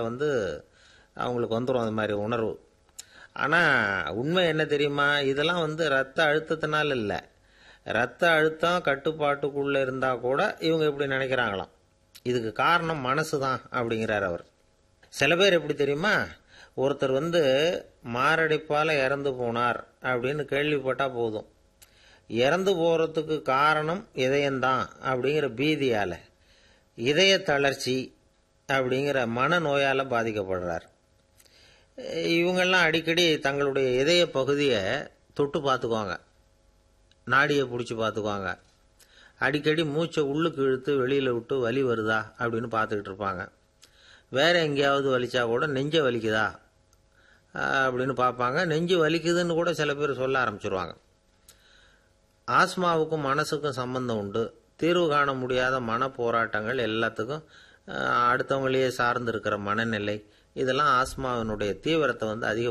வந்து அவங்களுக்கு வந்துடும் அது மாதிரி உணர்வு ஆனால் உண்மை என்ன தெரியுமா இதெல்லாம் வந்து ரத்த அழுத்தத்தினால இல்லை ரத்த அழுத்தம் கட்டுப்பாட்டுக்குள்ளே இருந்தால் கூட இவங்க இப்படி நினைக்கிறாங்களாம் இதுக்கு காரணம் மனசு தான் அப்படிங்கிறார் அவர் சில பேர் எப்படி தெரியுமா ஒருத்தர் வந்து மாரடைப்பால் இறந்து போனார் அப்படின்னு கேள்விப்பட்டால் போதும் இறந்து போகிறதுக்கு காரணம் இதயம்தான் அப்படிங்கிற பீதியால் இதய தளர்ச்சி அப்படிங்கிற மனநோயால் பாதிக்கப்படுறார் இவங்கெல்லாம் அடிக்கடி தங்களுடைய இதய பகுதியை தொட்டு பார்த்துக்குவாங்க நாடியை பிடிச்சி பார்த்துக்குவாங்க அடிக்கடி மூச்சை உள்ளுக்கு இழுத்து வெளியில் விட்டு வலி வருதா அப்படின்னு பார்த்துக்கிட்டு இருப்பாங்க வேற எங்கேயாவது வலிச்சா கூட நெஞ்சை வலிக்குதா அப்படின்னு பார்ப்பாங்க நெஞ்சு வலிக்குதுன்னு கூட சில பேர் சொல்ல ஆரம்பிச்சிருவாங்க ஆஸ்மாவுக்கும் மனசுக்கும் சம்பந்தம் உண்டு தீர்வு காண முடியாத மன போராட்டங்கள் எல்லாத்துக்கும் அடுத்தவங்களையே சார்ந்து இருக்கிற மனநிலை இதெல்லாம் ஆஸ்மாவினுடைய தீவிரத்தை வந்து அதிக